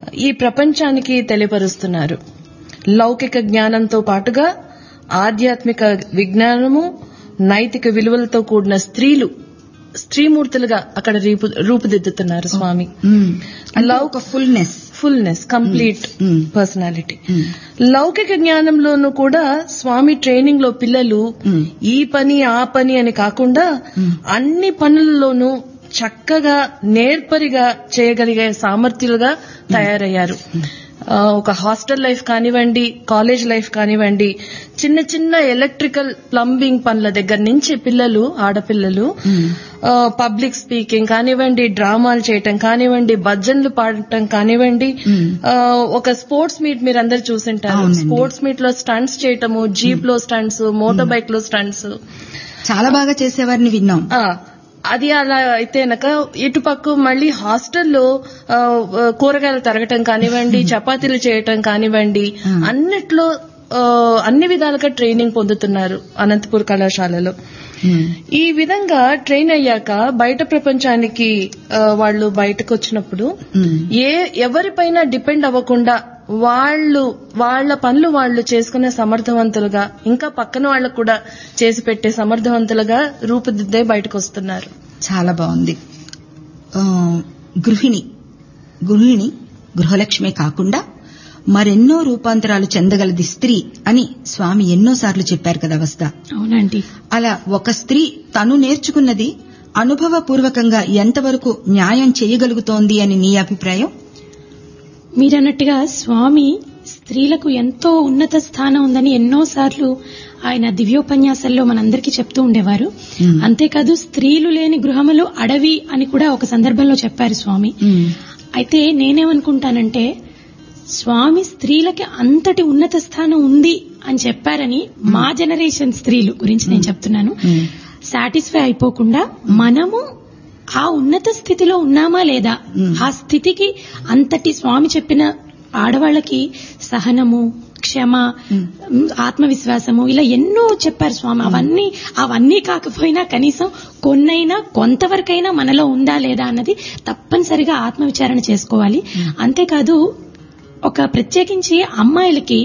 ఈ ప్రపంచానికి తెలియపరుస్తున్నారు లౌకిక జ్ఞానంతో పాటుగా ఆధ్యాత్మిక విజ్ఞానము నైతిక విలువలతో కూడిన స్త్రీలు స్త్రీమూర్తులుగా అక్కడ రూపు- రూపుదిద్దుతున్నారు స్వామి ఉమ్. అంటే ఒక fullness fullness complete Mm. Personality లౌకిక జ్ఞానంలోనూ కూడా స్వామి ట్రైనింగ్ లో పిల్లలు Mm. ఈ పని ఆ పని అని కాకుండా అన్ని పనులలోనూ చక్కగా నేర్పరిగా చేయగలిగే సామర్థ్యులుగా తయారయ్యారు ఆ, ఒక హాస్టల్ లైఫ్ కానివ్వండి కాలేజ్ లైఫ్ కానివ్వండి చిన్న చిన్న ఎలక్ట్రికల్ ప్లంబింగ్ పనుల దగ్గర నుంచి పిల్లలు ఆడపిల్లలు ఆ, పబ్లిక్ స్పీకింగ్ కానివ్వండి డ్రామాలు చేయటం కానివ్వండి భజన్లు పాడటం కానివ్వండి ఆ, ఒక స్పోర్ట్స్ మీట్ మీరు అందరు చూసింటారు అవునండి. స్పోర్ట్స్ మీట్ లో స్టంట్స్ చేయటము జీప్ లో స్టంట్స్ మోటార్ బైక్ లో స్టంట్స్ చాలా బాగా చేసేవారిని విన్నాం ఆ, అది అలా అయితేనక ఇటుపక్క మళ్ళీ హాస్టల్లో ఆ, ఆ, కూరగాయలు తరగటం కానివ్వండి చపాతీలు చేయటం కానివ్వండి అన్నిట్లో ఆ, అన్ని విధాలుగా ట్రైనింగ్ పొందుతున్నారు అనంతపూర్ కళాశాలలో ఉమ్. ఈ విధంగా ట్రైన్ అయ్యాక బయట ప్రపంచానికి ఆ, వాళ్ళు బయటకు వచ్చినప్పుడు ఉమ్. ఏ ఎవరిపైన డిపెండ్ అవ్వకుండా వాళ్ళు వాళ్ళ పనులు వాళ్ళు చేసుకునే సమర్థవంతులుగా ఇంకా పక్కన వాళ్ళకు కూడా చేసి పెట్టే సమర్థవంతులుగా రూపుదిద్దే బయటకు వస్తున్నారు చాలా బాగుంది ఆ, గృహిణి గృహిణి గృహలక్ష్మే కాకుండా మరెన్నో రూపాంతరాలు చెందగలది స్త్రీ అని స్వామి ఎన్నోసార్లు చెప్పారు కదా వస్తా అవునండి అలా ఒక స్త్రీ తను నేర్చుకున్నది అనుభవపూర్వకంగా ఎంతవరకు న్యాయం చేయగలుగుతోంది అని నీ అభిప్రాయం మీరన్నట్టుగా స్వామి స్త్రీలకు ఎంతో ఉన్నత స్థానం ఉందని ఎన్నోసార్లు ఆయన దివ్యోపన్యాసాల్లో మనందరికీ చెప్తూ ఉండేవారు అంతేకాదు స్త్రీలు లేని గృహములు అడవి అని కూడా ఒక సందర్భంలో చెప్పారు స్వామి అయితే నేనేమనుకుంటానంటే స్వామి స్త్రీలకి అంతటి ఉన్నత స్థానం ఉంది అని చెప్పారని మా జనరేషన్ స్త్రీలు గురించి నేను చెప్తున్నాను సాటిస్ఫై అయిపోకుండా మనము ఆ ఉన్నత స్థితిలో ఉన్నామా లేదా ఆ స్థితికి అంతటి స్వామి చెప్పిన ఆడవాళ్ళకి సహనము క్షమ ఆత్మవిశ్వాసము ఇలా ఎన్నో చెప్పారు స్వామి అవన్నీ అవన్నీ కాకపోయినా కనీసం కొన్నైనా కొంతవరకైనా మనలో ఉందా లేదా అన్నది తప్పనిసరిగా ఆత్మవిచారణ చేసుకోవాలి అంతేకాదు ఒక ప్రత్యేకించి అమ్మాయిలకి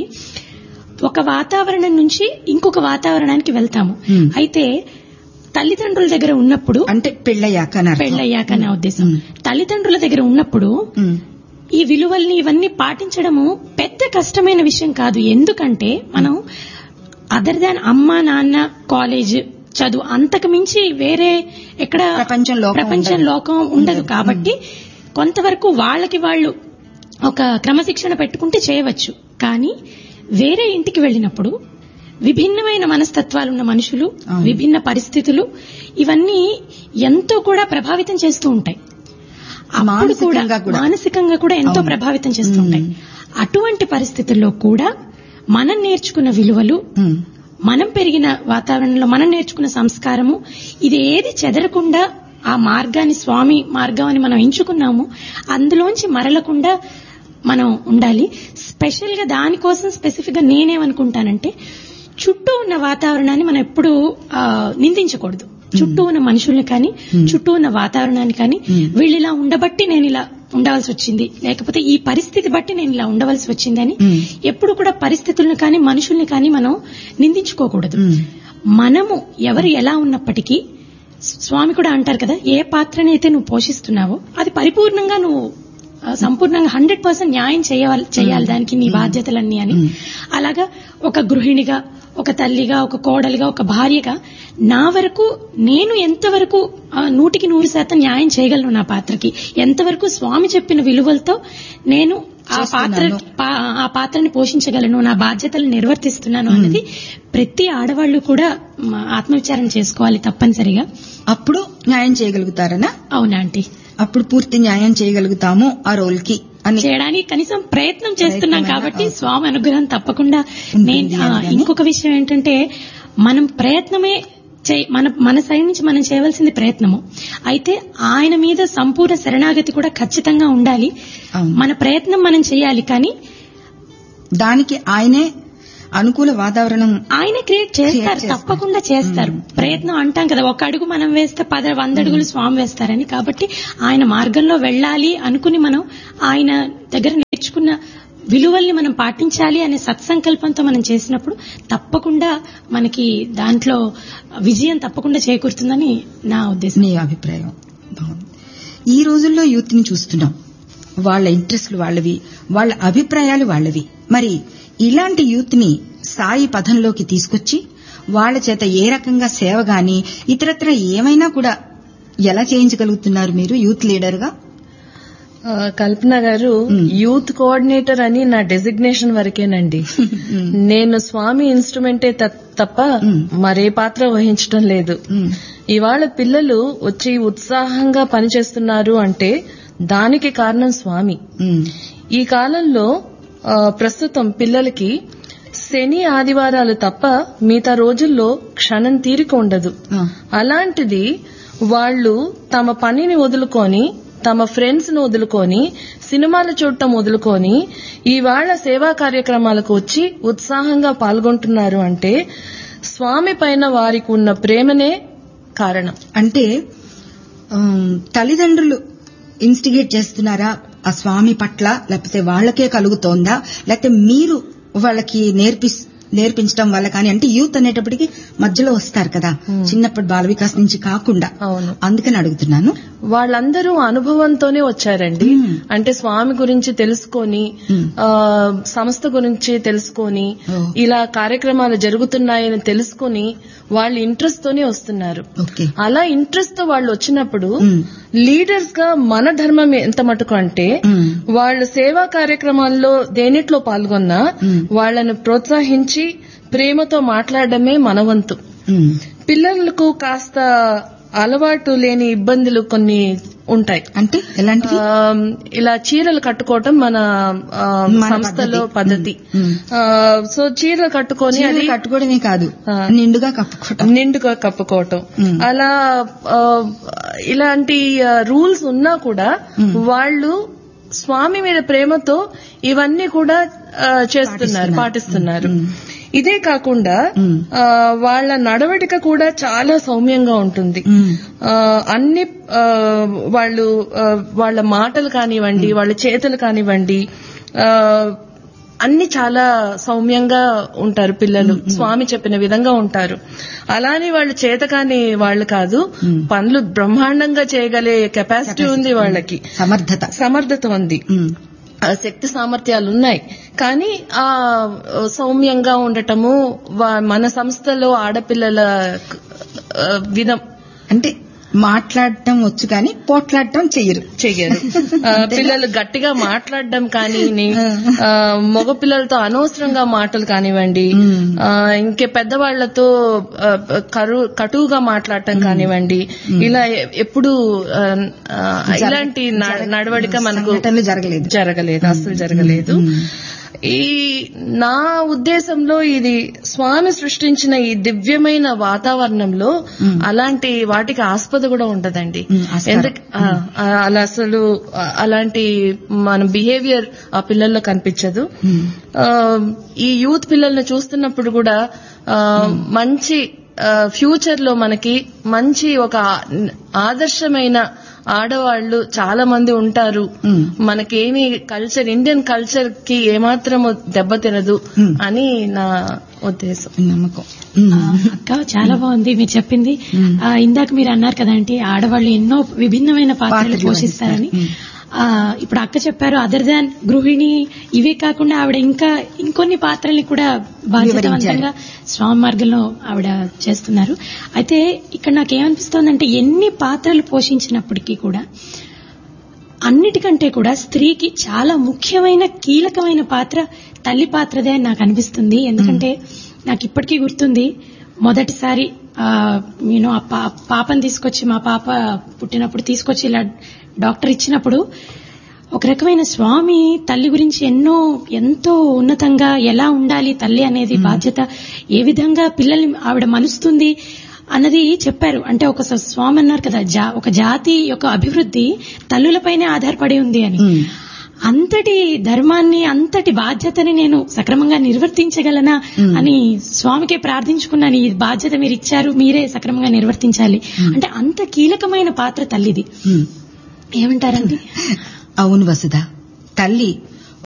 ఒక వాతావరణం నుంచి ఇంకొక వాతావరణానికి వెళ్తాము అయితే తల్లిదండ్రుల దగ్గర ఉన్నప్పుడు అంటే పెళ్ళయ్యాక అని అర్థం. పెళ్ళయ్యాక నా ఉద్దేశం తల్లిదండ్రుల దగ్గర ఉన్నప్పుడు ఉమ్. ఈ విలువల్ని ఇవన్నీ పాటించడము పెద్ద కష్టమైన విషయం కాదు ఎందుకంటే మనం అదర్ దాన్ అమ్మ నాన్న కాలేజ్ చదువు అంతకు మించి వేరే ఎక్కడ ప్రపంచం లోకం ప్రపంచం ఉండదు. లోకం ఉండదు కాబట్టి కొంతవరకు వాళ్ళకి వాళ్ళు ఒక క్రమశిక్షణ పెట్టుకుంటే చేయవచ్చు కానీ వేరే ఇంటికి వెళ్ళినప్పుడు విభిన్నమైన మనస్తత్వాలున్న మనుషులు అవును. విభిన్న పరిస్థితులు ఇవన్నీ ఎంతో కూడా ప్రభావితం చేస్తూ ఉంటాయి అప్పుడు కూడా మానసికంగా కూడా. మానసికంగా కూడా ఎంతో అవును. ప్రభావితం చేస్తుంటాయి అటువంటి పరిస్థితుల్లో కూడా మనం నేర్చుకున్న విలువలు ఉమ్. మనం పెరిగిన వాతావరణంలో మనం నేర్చుకున్న సంస్కారము ఇది ఏది చెదరకుండా ఆ మార్గాన్ని స్వామి మార్గం అని మనం ఎంచుకున్నాము అందులోంచి మరలకుండా మనం ఉండాలి స్పెషల్ గా దానికోసం స్పెసిఫిక్ గా నేనేమనుకుంటానంటే చుట్టూ ఉన్న వాతావరణాన్ని మనం ఎప్పుడు నిందించకూడదు చుట్టూ ఉన్న మనుషుల్ని కానీ చుట్టూ ఉన్న వాతావరణాన్ని కానీ వీళ్ళు ఇలా ఉండబట్టి నేను ఇలా ఉండవలసి వచ్చింది లేకపోతే ఈ పరిస్థితి బట్టి నేను ఇలా ఉండవలసి వచ్చింది అని ఎప్పుడు కూడా పరిస్థితులను కానీ మనుషుల్ని కానీ మనం నిందించుకోకూడదు మనము ఎవరు ఎలా ఉన్నప్పటికీ స్వామి కూడా అంటారు కదా ఏ పాత్రని అయితే నువ్వు పోషిస్తున్నావో అది పరిపూర్ణంగా నువ్వు ఆ, సంపూర్ణంగా హండ్రెడ్ పర్సెంట్ న్యాయం చేయాలి చేయాలి దానికి నీ బాధ్యతలన్నీ అని అలాగా ఒక గృహిణిగా ఒక తల్లిగా ఒక కోడలిగా ఒక భార్యగా నా వరకు నేను ఎంతవరకు ఆ, నూటికి నూరు శాతం న్యాయం చేయగలను నా పాత్రకి ఎంతవరకు స్వామి చెప్పిన విలువలతో నేను ఆ పాత్ర చేస్తున్నాను. పా- ఆ పాత్రని పోషించగలను నా బాధ్యతలు నిర్వర్తిస్తున్నాను అన్నది ప్రతి ఆడవాళ్లు కూడా మ, ఆత్మవిచారణ చేసుకోవాలి తప్పనిసరిగా అప్పుడు న్యాయం చేయగలుగుతారనా అవునా ఆంటీ అప్పుడు పూర్తి న్యాయం చేయగలుగుతాము ఆ రోల్ కి అని చేయడానికి కనీసం ప్రయత్నం చేస్తున్నాం ప్రయత్నమైనా కాబట్టి అవుతుంది. స్వామి అనుగ్రహం తప్పకుండా ఉంటుంది నేను ఆ, అనగానే. ఇంకొక విషయం ఏంటంటే మనం ప్రయత్నమే చేయ- మన మన సైడ్ నుంచి మనం చేయవలసింది ప్రయత్నము అయితే ఆయన మీద సంపూర్ణ శరణాగతి కూడా ఖచ్చితంగా ఉండాలి అవును. మన ప్రయత్నం మనం చేయాలి కానీ దానికి ఆయనే అనుకూల వాతావరణం ఆయన క్రియేట్ చేస్తారు చేస్తారు. తప్పకుండా చేస్తారు ప్రయత్నం అంటాం కదా ఒక అడుగు మనం వేస్తే పద వంద అడుగులు స్వామి వేస్తారని కాబట్టి ఆయన మార్గంలో వెళ్ళాలి అనుకుని మనం ఆయన దగ్గర నేర్చుకున్న విలువల్ని మనం పాటించాలి అనే సత్సంకల్పంతో మనం చేసినప్పుడు తప్పకుండా మనకి దాంట్లో విజయం తప్పకుండా చేకూరుతుందని నా ఉద్దేశం నీ అభిప్రాయం బాగుంది ఈ రోజుల్లో యూత్ ని చూస్తున్నాం వాళ్ళ ఇంట్రెస్ట్లు వాళ్ళవి వాళ్ళ అభిప్రాయాలు వాళ్ళవి మరి ఇలాంటి యూత్ ని సాయి పథంలోకి తీసుకొచ్చి వాళ్ళ చేత ఏ రకంగా సేవ గాని ఇతరత్ర ఏమైనా కూడా ఎలా చేయించగలుగుతున్నారు మీరు యూత్ లీడర్ గా ఆ, కల్పన గారు యూత్ కోఆర్డినేటర్ అని నా డెసిగ్నేషన్ వరకేనండి నేను స్వామి ఇన్స్ట్రుమెంటే త- తప్ప మరే పాత్ర వహించడం లేదు ఇవాళ పిల్లలు వచ్చి ఉత్సాహంగా పనిచేస్తున్నారు అంటే దానికి కారణం స్వామి ఈ కాలంలో ఆ, ప్రస్తుతం పిల్లలకి శని ఆదివారాలు తప్ప మిగతా రోజుల్లో క్షణం తీరిక ఉండదు అలాంటిది వాళ్ళు తమ పనిని వదులుకొని తమ ఫ్రెండ్స్ ను వదులుకొని సినిమాలు చూడటం వదులుకొని ఇవాళ సేవా కార్యక్రమాలకు వచ్చి ఉత్సాహంగా పాల్గొంటున్నారు అంటే స్వామి పైన వారికి ఉన్న ప్రేమనే కారణం అంటే ఆమ్, తల్లిదండ్రులు ఇన్స్టిగేట్ చేస్తున్నారా ఆ స్వామి పట్ల లేకపోతే వాళ్ళకే కలుగుతోందా లేకపోతే మీరు వాళ్ళకి నేర్పి నేర్పించడం వల్ల కానీ అంటే యూత్ అనేటప్పటికి మధ్యలో వస్తారు కదా చిన్నప్పటి బాల వికాస్ నుంచి కాకుండా అవును అందుకని అడుగుతున్నాను వాళ్ళందరూ అనుభవంతోనే వచ్చారండి అంటే స్వామి గురించి తెలుసుకొని ఆ, సంస్థ గురించి తెలుసుకొని ఓ. ఇలా కార్యక్రమాలు జరుగుతున్నాయని తెలుసుకొని వాళ్ళు ఇంట్రెస్ట్ తోనే వస్తున్నారు ఓకే అలా ఇంట్రెస్ట్ తో వాళ్ళు వచ్చినప్పుడు మ్మ్. లీడర్స్ గా మన ధర్మం ఎంత మటుకు అంటే మ్మ్. వాళ్ళు సేవా కార్యక్రమాల్లో దేనిట్లో పాల్గొన్నా మ్మ్. వాళ్ళను ప్రోత్సహించి ప్రేమతో మాట్లాడడమే మన వంతు ఉమ్, పిల్లలకు కాస్త అలవాటు లేని ఇబ్బందులు కొన్ని ఉంటాయి అంటే ఎలాంటివి ఆ, ఇలా చీరలు కట్టుకోవటం మన ఆ, మన సంస్థలో పద్ధతి. పద్ధతి మ్మ్. ఆ, సో చీరలు కట్టుకొని చీరలు అది కట్టుకోవడమే కాదు ఆ. నిండుగా కప్పుకోవటం నిండుగా కప్పుకోవటం మ్మ్. అలా ఆ, ఇలాంటి రూల్స్ ఉన్నా కూడా వాళ్ళు స్వామి మీద ప్రేమతో ఇవన్నీ కూడా ఆ, చేస్తున్నారు పాటిస్తున్నారు ఇదే కాకుండా మ్మ్. ఆ, వాళ్ళ నడవడిక కూడా చాలా సౌమ్యంగా ఉంటుంది ఉమ్, ఆ, అన్ని ఆ, వాళ్ళు ఆ, వాళ్ళ మాటలు కానివ్వండి వాళ్ళ చేతులు కానివ్వండి ఆ, అన్ని చాలా సౌమ్యంగా ఉంటారు పిల్లలు స్వామి చెప్పిన విధంగా ఉంటారు అలానే వాళ్ళు చేతకాని వాళ్ళు కాదు పనులు బ్రహ్మాండంగా చేయగలే కెపాసిటీ ఉంది వాళ్ళకి సమర్థత సమర్థత ఉంది ఉమ్, ఆ శక్తి సామర్థ్యాలు ఉన్నాయి కానీ ఆ సౌమ్యంగా ఉండటము వా- మన సంస్థలో ఆడపిల్లల ఆ, విధం అంటే మాట్లాడటం వచ్చు కానీ పోట్లాడటం చెయ్యరు చెయ్యరు ఆ, పిల్లలు గట్టిగా మాట్లాడడం కానీ ఆ, మగ పిల్లలతో అనవసరంగా మాటలు కానివ్వండి ఆ, ఇంకే పెద్దవాళ్లతో ఆ, కరు కటువుగా మాట్లాడటం కానివ్వండి ఇలా ఎ- ఎప్పుడు ఆ, ఆ, ఇలాంటి న- నడవడిక మనకు సంఘటనలు జరగలేదు జరగలేదు అసలు జరగలేదు ఈ నా ఉద్దేశంలో ఇది స్వామి సృష్టించిన ఈ దివ్యమైన వాతావరణంలో అలాంటి వాటికి ఆస్పద కూడా ఉండదండి మ్మ్, ఆస్కారం. ఎందుకు ఆ, ఆ, అలా అసలు ఆ, అలాంటి మన బిహేవియర్ ఆ పిల్లల్లో కనిపించదు ఆ, ఈ యూత్ పిల్లల్ని చూస్తున్నప్పుడు కూడా ఆ, మంచి ఫ్యూచర్ లో మనకి మంచి ఒక ఆదర్శమైన ఆడవాళ్లు చాలా మంది ఉంటారు మ్మ్. మనకేమి కల్చర్ ఇండియన్ కల్చర్ కి ఏమాత్రము దెబ్బతినదు అని నా ఉద్దేశం నమ్మకం ఆ, అక్క చాలా బాగుంది మీరు చెప్పింది ఆ, ఇందాక మీరు అన్నారు కదంటే ఆడవాళ్ళు ఎన్నో విభిన్నమైన పాత్రలు పాత్రలు పోషిస్తారని ఆ, ఇప్పుడు అక్క చెప్పారు అదర్ దాన్ గృహిణి ఇవే కాకుండా ఆవిడ ఇంకా ఇంకొన్ని పాత్రల్ని కూడా బాధ్యతవంతంగా స్వామి మార్గంలో ఆవిడ చేస్తున్నారు అయితే ఇక్కడ నాకేమనిపిస్తోందంటే ఎన్ని పాత్రలు పోషించినప్పటికీ కూడా అన్నిటికంటే కూడా స్త్రీకి చాలా ముఖ్యమైన కీలకమైన పాత్ర తల్లి పాత్రదే అని నాకు అనిపిస్తుంది ఎందుకంటే నాకు ఇప్పటికీ గుర్తుంది మొదటిసారి నేను ఆ పా- పాపని తీసుకొచ్చి మా పాప పుట్టినప్పుడు తీసుకొచ్చి ఇలా డాక్టర్ ఇచ్చినప్పుడు ఒక రకమైన స్వామి తల్లి గురించి ఎన్నో ఎంతో ఉన్నతంగా ఎలా ఉండాలి తల్లి అనేది బాధ్యత ఏ విధంగా పిల్లల్ని ఆవిడ మలుస్తుంది అన్నది చెప్పారు అంటే ఒక స- స్వామి అన్నారు కదా జా ఒక జాతి యొక్క అభివృద్ధి తల్లులపైనే ఆధారపడి ఉంది అని అంతటి ధర్మాన్ని అంతటి బాధ్యతని నేను సక్రమంగా నిర్వర్తించగలనా అని స్వామికి ప్రార్థించుకున్నాను ఈ బాధ్యత మీరు ఇచ్చారు మీరే సక్రమంగా నిర్వర్తించాలి అంటే అంత కీలకమైన పాత్ర తల్లిది ఉమ్. ఏమంటారండి అవును వసుధ తల్లి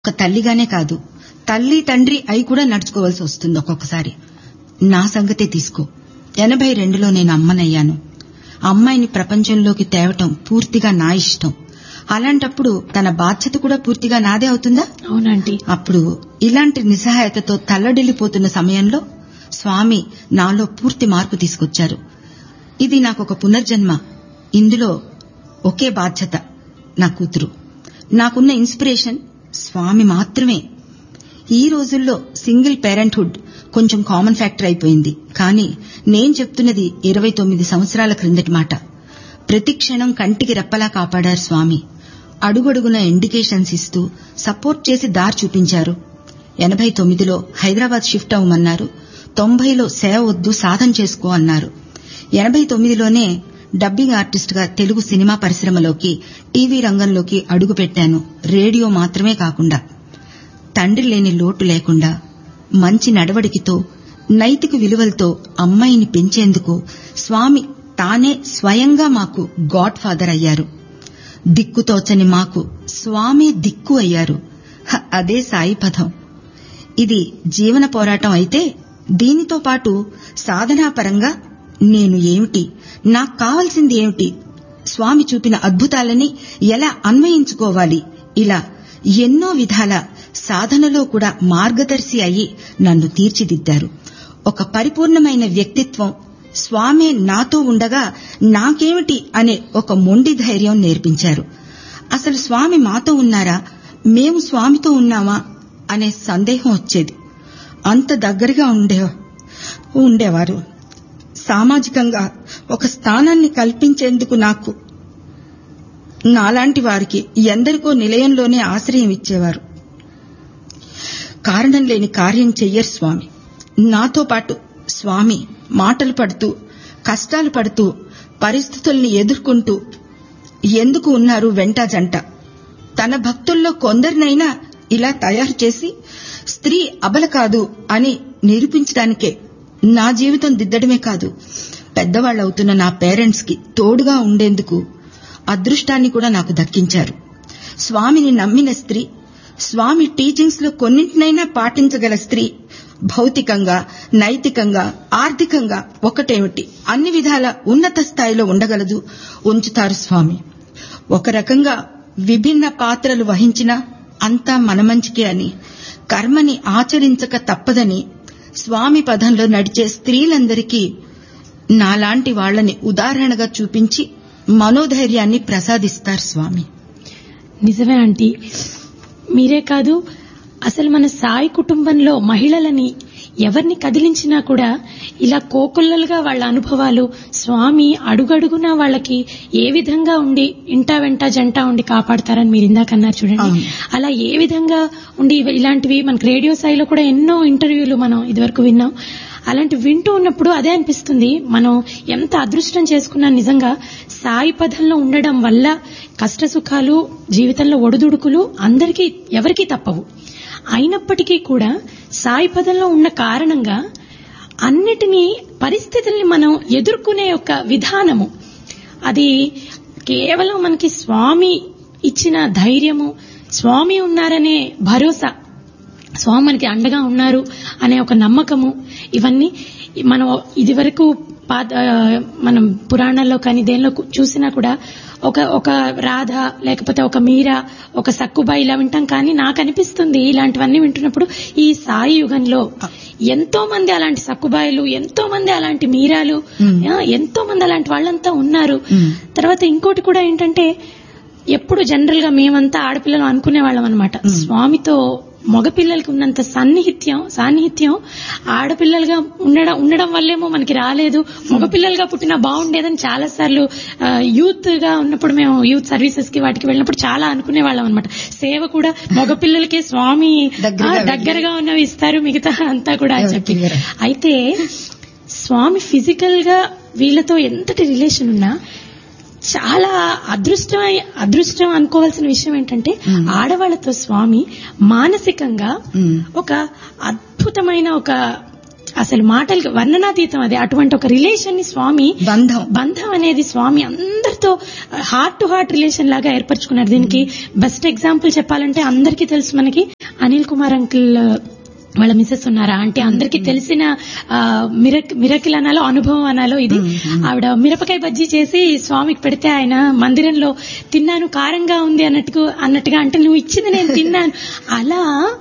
ఒక తల్లిగానే కాదు తల్లి తండ్రి అయి కూడా నడుచుకోవాల్సి వస్తుంది ఒక్కొక్కసారి నా సంగతే తీసుకో ఎనభై రెండులో నేను అమ్మనయ్యాను అమ్మాయిని ప్రపంచంలోకి తేవటం పూర్తిగా నా ఇష్టం అలాంటప్పుడు తన బాధ్యత కూడా పూర్తిగా నాదే అవుతుందా అవునండి అప్పుడు ఇలాంటి నిస్సహాయతతో తల్లడిల్లిపోతున్న సమయంలో స్వామి నాలో పూర్తి మార్పు తీసుకొచ్చారు ఇది నాకు ఒక పునర్జన్మ ఇందులో ఒకే బాధ్యత నా కూతురు నాకున్న ఇన్స్పిరేషన్ స్వామి మాత్రమే ఈ రోజుల్లో సింగిల్ పేరెంట్హుడ్ కొంచెం కామన్ ఫ్యాక్టర్ అయిపోయింది కానీ నేను చెప్తున్నది ఇరవై తొమ్మిది సంవత్సరాల క్రిందటి మాట ప్రతి క్షణం కంటికి రెప్పలా కాపాడారు స్వామి అడుగడుగున ఇండికేషన్స్ ఇస్తూ సపోర్ట్ చేసి దారి చూపించారు ఎనభై తొమ్మిదిలో హైదరాబాద్ షిఫ్ట్ అవ్వమన్నారు తొంభైలో సేవ వద్దు సాధన చేసుకో అన్నారు ఎనభై తొమ్మిదిలోనే డబ్బింగ్ ఆర్టిస్ట్ గా తెలుగు సినిమా పరిశ్రమలోకి టీవీ రంగంలోకి అడుగుపెట్టాను రేడియో మాత్రమే కాకుండా తండ్రి లేని లోటు లేకుండా మంచి నడవడికితో నైతిక విలువలతో అమ్మాయిని పెంచేందుకు స్వామి తానే స్వయంగా మాకు గాడ్ ఫాదర్ అయ్యారు దిక్కుతోచని మాకు స్వామి దిక్కు అయ్యారు హ, అదే సాయి పథం ఇది జీవన పోరాటం అయితే దీనితో పాటు సాధనాపరంగా నేను ఏమిటి నాకు కావాల్సింది ఏమిటి స్వామి చూపిన అద్భుతాలని ఎలా అన్వయించుకోవాలి ఇలా ఎన్నో విధాల సాధనలో కూడా మార్గదర్శి అయి నన్ను తీర్చిదిద్దారు ఒక పరిపూర్ణమైన వ్యక్తిత్వం స్వామే నాతో ఉండగా నాకేమిటి అనే ఒక మొండి ధైర్యం నేర్పించారు అసలు స్వామి మాతో ఉన్నారా మేము స్వామితో ఉన్నామా అనే సందేహం వచ్చేది అంత దగ్గరగా ఉండే ఉండేవారు సామాజికంగా ఒక స్థానాన్ని కల్పించేందుకు నాకు నాలాంటి వారికి ఎందరికో నిలయంలోనే ఆశ్రయం ఇచ్చేవారు కారణం లేని కార్యం చెయ్యరు స్వామి నాతో పాటు స్వామి మాటలు పడుతూ కష్టాలు పడుతూ పరిస్థితుల్ని ఎదుర్కొంటూ ఎందుకు ఉన్నారు వెంట జంట తన భక్తుల్లో కొందరినైనా ఇలా తయారు చేసి స్త్రీ అబల కాదు అని నిరూపించడానికే నా జీవితం దిద్దడమే కాదు పెద్దవాళ్లవుతున్న నా పేరెంట్స్ కి తోడుగా ఉండేందుకు అదృష్టాన్ని కూడా నాకు దక్కించారు స్వామిని నమ్మిన స్త్రీ స్వామి టీచింగ్స్ లో కొన్నింటినైనా పాటించగల స్త్రీ భౌతికంగా నైతికంగా ఆర్థికంగా ఒకటేమిటి అన్ని విధాల ఉన్నత స్థాయిలో ఉండగలదు ఉంచుతారు స్వామి ఒక రకంగా విభిన్న పాత్రలు వహించినా అంతా మన మంచికే అని కర్మని ఆచరించక తప్పదని స్వామి పదంలో నడిచే స్త్రీలందరికీ నాలాంటి వాళ్ళని ఉదాహరణగా చూపించి మనోధైర్యాన్ని ప్రసాదిస్తారు స్వామి నిజమే ఆంటీ మీరే కాదు అసలు మన సాయి కుటుంబంలో మహిళలని ఎవరిని కదిలించినా కూడా ఇలా కోకొల్లలుగా వాళ్ళ అనుభవాలు స్వామి అడుగడుగునా వాళ్ళకి ఏ విధంగా ఉండి ఇంటా వెంట జంట ఉండి కాపాడతారని మీరు ఇందాక అన్నారు చూడండి అవును. అలా ఏ విధంగా ఉండి ఇవ- ఇలాంటివి మనకు రేడియో స్థాయిలో కూడా ఎన్నో ఇంటర్వ్యూలు మనం ఇదివరకు విన్నాం అలాంటి వింటూ ఉన్నప్పుడు అదే అనిపిస్తుంది మనం ఎంత అదృష్టం చేసుకున్నా నిజంగా సాయి పదంలో ఉండడం వల్ల కష్ట సుఖాలు జీవితంలో ఒడిదుడుకులు అందరికీ ఎవరికీ తప్పవు అయినప్పటికీ కూడా సాయి పదంలో ఉన్న కారణంగా అన్నిటినీ పరిస్థితుల్ని మనం ఎదుర్కొనే ఒక విధానము అది కేవలం మనకి స్వామి ఇచ్చిన ధైర్యము స్వామి ఉన్నారనే భరోసా స్వామి మనకి అండగా ఉన్నారు అనే ఒక నమ్మకము ఇవన్నీ మనం ఇది వరకు పాత మనం పురాణాల్లో కానీ దేనిలో కు- చూసినా కూడా ఒక ఒక రాధ లేకపోతే ఒక మీర ఒక సక్కుబాయి ఇలా వింటాం కానీ నాకు అనిపిస్తుంది ఇలాంటివన్నీ వింటున్నప్పుడు ఈ సాయి యుగంలో ఎంతో మంది అలాంటి సక్కుబాయిలు ఎంతో మంది అలాంటి మీరాలు మ్మ్. ఆ, ఎంతో మంది అలాంటి వాళ్ళంతా ఉన్నారు మ్మ్. తర్వాత ఇంకోటి కూడా ఏంటంటే ఎప్పుడు జనరల్ గా మేమంతా ఆడపిల్లలు అనుకునే వాళ్ళం అనమాట స్వామితో మగపిల్లలకి ఉన్నంత సన్నిహిత్యం సాన్నిహిత్యం ఆడపిల్లలుగా ఉండడం ఉండడం వల్లేమో మనకి రాలేదు మగపిల్లలుగా పుట్టినా బాగుండేదని చాలా సార్లు యూత్ గా ఉన్నప్పుడు మేము యూత్ సర్వీసెస్ కి వాటికి వెళ్ళినప్పుడు చాలా అనుకునే వాళ్ళం అనమాట సేవ కూడా మగపిల్లలకే స్వామి దగ్గరగా ఆ, వెళ్ళి. దగ్గరగా ఉన్నవి ఇస్తారు మిగతా అంతా కూడా అని చెప్పి ఎవరికి అయితే స్వామి ఫిజికల్ గా వీళ్ళతో ఎంతటి రిలేషన్ ఉన్నా చాలా అదృష్టం అదృష్టం అనుకోవాల్సిన విషయం ఏంటంటే మ్మ్. ఆడవాళ్లతో స్వామి మానసికంగా మ్మ్. ఒక అద్భుతమైన ఒక అసలు మాటలకి వర్ణనాతీతం అది అటువంటి ఒక రిలేషన్ ని స్వామి బంధం బంధం అనేది స్వామి అందరితో హార్ట్ టు హార్ట్ రిలేషన్ లాగా ఏర్పరచుకున్నారు దీనికి బెస్ట్ ఎగ్జాంపుల్ చెప్పాలంటే అందరికీ తెలుసు మనకి అనిల్ కుమార్ అంకుల్ వాళ్ళ మిసెస్ ఉన్నారా అంటే అందరికీ తెలిసిన ఆ, మిరక్ మిరకిల్ అనాలో అనుభవం అనాలో ఇది ఆవిడ మిరపకాయ బజ్జీ చేసి స్వామికి పెడితే ఆయన మందిరంలో తిన్నాను కారంగా ఉంది అన్నట్టు అన్నట్టుగా అంటే నువ్వు ఇచ్చింది నేను తిన్నాను అలా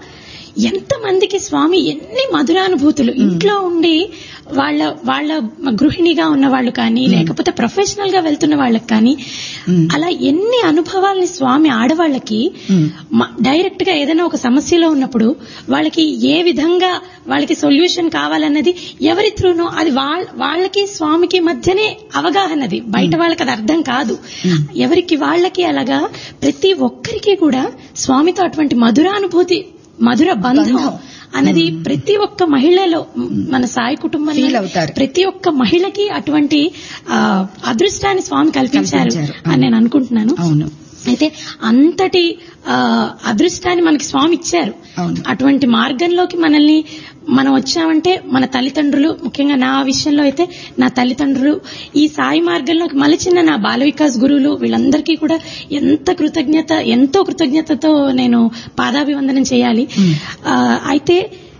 ఎంతమందికి స్వామి ఎన్ని మధురానుభూతులు ఇంట్లో ఉండి వాళ్ళ వాళ్ళ గృహిణిగా ఉన్న వాళ్ళు కానీ లేకపోతే ప్రొఫెషనల్ గా వెళ్తున్న వాళ్ళకి కానీ అలా ఎన్ని అనుభవాల్ని స్వామి ఆడవాళ్ళకి డైరెక్ట్ గా ఏదైనా ఒక సమస్యలో ఉన్నప్పుడు వాళ్ళకి ఏ విధంగా వాళ్ళకి సొల్యూషన్ కావాలన్నది ఎవరి త్రూనో అది వాళ్ళ వాళ్ళకి స్వామికి మధ్యనే అవగాహనది బయట వాళ్ళకి అది అర్థం కాదు ఎవరికి వాళ్ళకి అలాగా ప్రతి ఒక్కరికి కూడా స్వామితో అటువంటి మధురానుభూతి మధుర బంధం అన్నది ప్రతి ఒక్క మహిళలో మన సాయి కుటుంబంలో Feel అవుతారు. ప్రతి ఒక్క మహిళకి అటువంటి ఆ, అదృష్టాన్ని స్వామి కల్పించారు కల్పించారు. అని నేను అనుకుంటున్నాను అవును అయితే అంతటి ఆ, అదృష్టాన్ని మనకి స్వామి ఇచ్చారు అవును. అటువంటి మార్గంలోకి మనల్ని మనం వచ్చామంటే మన తల్లిదండ్రులు ముఖ్యంగా నా విషయంలో అయితే నా తల్లిదండ్రులు ఈ సాయి మార్గంలోకి మలిచిన నా బాల వికాస్ గురువులు వీళ్ళందరికీ కూడా ఎంత కృతజ్ఞత ఎంతో కృతజ్ఞతతో నేను పాదాభివందనం చేయాలి ఆ, అయితే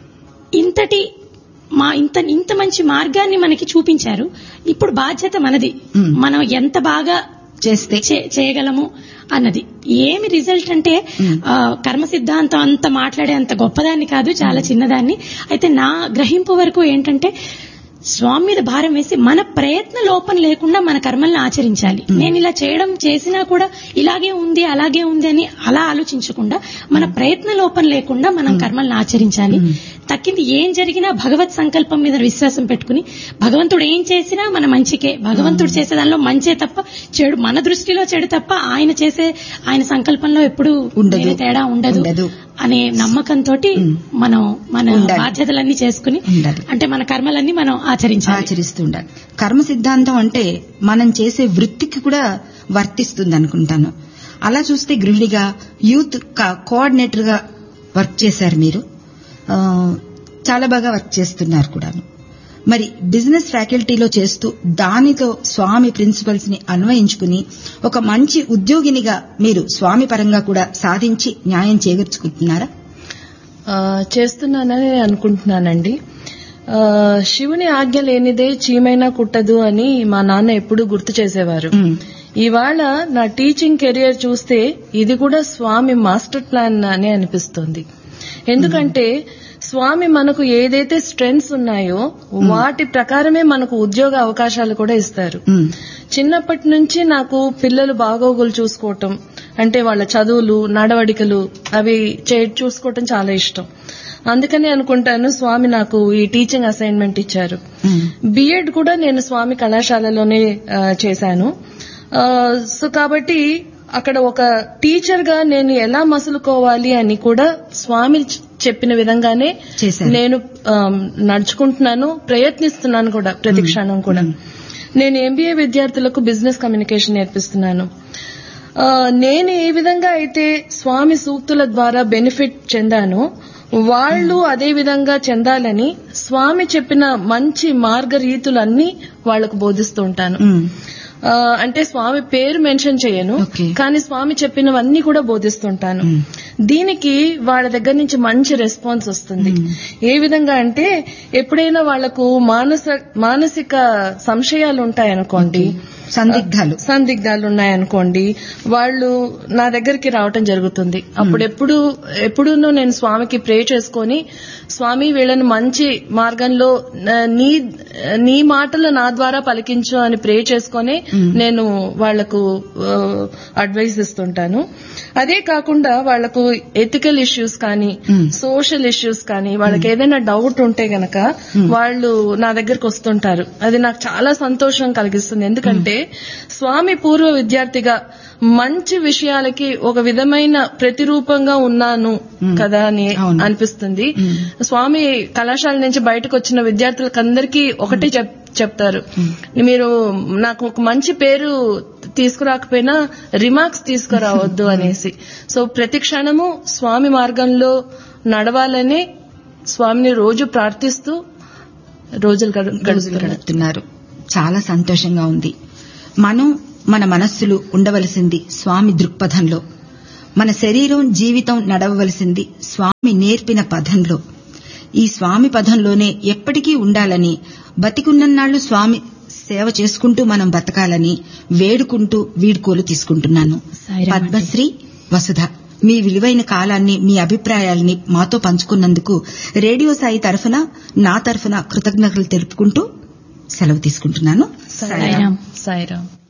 ఇంతటి మా ఇంత ఇంత మంచి మార్గాన్ని మనకి చూపించారు ఇప్పుడు బాధ్యత మనది మ్మ్. మనం ఎంత బాగా చేస్తే చే- చేయగలము అన్నది ఏమి రిజల్ట్ అంటే ఆ, కర్మ సిద్ధాంతం అంత మాట్లాడే అంత గొప్పదాన్ని కాదు చాలా చిన్నదాన్ని అయితే నా గ్రహింపు వరకు ఏంటంటే స్వామి మీద భారం వేసి మన ప్రయత్న లోపం లేకుండా మన కర్మల్ని ఆచరించాలి నేను ఇలా చేయడం చేసినా కూడా ఇలాగే ఉంది అలాగే ఉంది అని అలా ఆలోచించకుండా మన ప్రయత్న లోపం లేకుండా మనం కర్మల్ని ఆచరించాలి తక్కింది ఏం జరిగినా భగవత్ సంకల్పం మీద విశ్వాసం పెట్టుకుని భగవంతుడు ఏం చేసినా మన మంచికే భగవంతుడు చేసే దానిలో మంచే తప్ప చెడు మన దృష్టిలో చెడు తప్ప ఆయన చేసే ఆయన సంకల్పంలో ఎప్పుడు ఉండదు. వేరే తేడా ఉండదు ఉండదు. అనే నమ్మకంతో మనం మన ఉండాలి. బాధ్యతలన్నీ చేసుకుని ఉండాలి. అంటే మన కర్మలన్నీ మనం ఆచరించాలి ఆచరిస్తూ ఉండాలి కర్మ సిద్ధాంతం అంటే మనం చేసే వృత్తికి కూడా వర్తిస్తుంది అనుకుంటాను అలా చూస్తే గృహిణిగా యూత్ కోఆర్డినేటర్ గా వర్క్ చేశారు మీరు ఆ, చాలా బాగా వర్క్ చేస్తున్నారు కూడాను మరి బిజినెస్ ఫ్యాకల్టీలో చేస్తూ దానితో స్వామి ప్రిన్సిపల్స్ ని అన్వయించుకుని ఒక మంచి ఉద్యోగినిగా మీరు స్వామి పరంగా కూడా సాధించి న్యాయం చేకూర్చుకుంటున్నారా ఆ, చేస్తున్నానని అనుకుంటున్నానండి ఆ, శివుని ఆజ్ఞ లేనిదే చీమైనా కుట్టదు అని మా నాన్న ఎప్పుడూ గుర్తు చేసేవారు ఉమ్, ఇవాళ నా టీచింగ్ కెరియర్ చూస్తే ఇది కూడా స్వామి మాస్టర్ ప్లాన్ అని అనిపిస్తుంది ఎందుకంటే స్వామి మనకు ఏదైతే స్ట్రెంగ్స్ ఉన్నాయో వాటి ప్రకారమే మనకు ఉద్యోగ అవకాశాలు కూడా ఇస్తారు ఉమ్, చిన్నప్పటి నుంచి నాకు పిల్లలు బాగోగులు చూసుకోవటం అంటే వాళ్ళ చదువులు నడవడికలు అవి చే చూసుకోవటం చాలా ఇష్టం అందుకని అనుకుంటాను స్వామి నాకు ఈ టీచింగ్ అసైన్మెంట్ ఇచ్చారు ఉమ్, బిఎడ్ కూడా నేను స్వామి కళాశాలలోనే ఆ, చేశాను ఆ, సో కాబట్టి అక్కడ ఒక టీచర్ గా నేను ఎలా మసులుకోవాలి అని కూడా స్వామి చ- చెప్పిన విధంగానే చేశారు. నేను ఆ, నడుచుకుంటున్నాను ప్రయత్నిస్తున్నాను కూడా ప్రతి క్షణం కూడా నేను ఎంబీఏ విద్యార్థులకు బిజినెస్ కమ్యూనికేషన్ నేర్పిస్తున్నాను ఆ, నేను ఏ విధంగా అయితే స్వామి సూక్తుల ద్వారా బెనిఫిట్ చెందానో వాళ్ళు అదే విధంగా చెందాలని స్వామి చెప్పిన మంచి మార్గరీతులన్నీ వాళ్లకు బోధిస్తూ ఉంటాను ఉమ్. ఆ, అంటే స్వామి పేరు మెన్షన్ చేయను Okay. కానీ స్వామి చెప్పినవన్నీ కూడా బోధిస్తుంటాను Mm. దీనికి వాళ్ళ దగ్గర నుంచి మంచి రెస్పాన్స్ వస్తుంది ఏ విధంగా అంటే ఎప్పుడైనా వాళ్లకు మానస మానసిక సంశయాలు ఉంటాయనుకోండి సందిగ్ధాలు సందిగ్ధాలు ఉన్నాయనుకోండి వాళ్ళు నా దగ్గరికి రావటం జరుగుతుంది అప్పుడు ఎప్పుడు ఎప్పుడూనూ నేను స్వామికి ప్రే చేసుకొని స్వామి వీళ్ళని మంచి మార్గంలో ఆ, నీ నీ మాటలు నా ద్వారా పలికించు అని ప్రే చేసుకొని నేను వాళ్లకు అడ్వైస్ ఇస్తుంటాను అదే కాకుండా వాళ్లకు ఎథికల్ ఇష్యూస్ కానీ సోషల్ ఇష్యూస్ కానీ వాళ్ళకి ఏదైనా డౌట్ ఉంటే గనక వాళ్ళు నా దగ్గరకు వస్తుంటారు అది నాకు చాలా సంతోషం కలిగిస్తుంది ఎందుకంటే స్వామి పూర్వ విద్యార్థిగా మంచి విషయాలకి ఒక విధమైన ప్రతిరూపంగా ఉన్నాను కదా అని అవును. అనిపిస్తుంది స్వామి కళాశాల నుంచి బయటకు వచ్చిన విద్యార్థులకందరికీ ఒకటే చెప్- చెప్తారు మీరు నాకు ఒక మంచి పేరు తీసుకురాకపోయినా రిమార్క్స్ తీసుకురావద్దు అనేసి సో ప్రతి క్షణము స్వామి మార్గంలో నడవాలని స్వామిని రోజు ప్రార్థిస్తూ రోజులు గడు- రోజులు గడుపుతున్నారు గడుపుతున్నారు చాలా సంతోషంగా ఉంది మనం మన మనస్సులు ఉండవలసింది స్వామి దృక్పథంలో మన శరీరం జీవితం నడవవలసింది స్వామి నేర్పిన పథంలో ఈ స్వామి పథంలోనే ఎప్పటికీ ఉండాలని బతికున్నన్నాళ్లు స్వామి సేవ చేసుకుంటూ మనం బతకాలని వేడుకుంటూ వీడ్కోలు తీసుకుంటున్నాను సాయిరామ్ ఆంటీ. పద్మశ్రీ వసుధ మీ విలువైన కాలాన్ని మీ అభిప్రాయాల్ని మాతో పంచుకున్నందుకు రేడియో సాయి తరఫున నా తరఫున కృతజ్ఞతలు తెలుపుకుంటూ సెలవు తీసుకుంటున్నాను సాయిరామ్. సాయిరామ్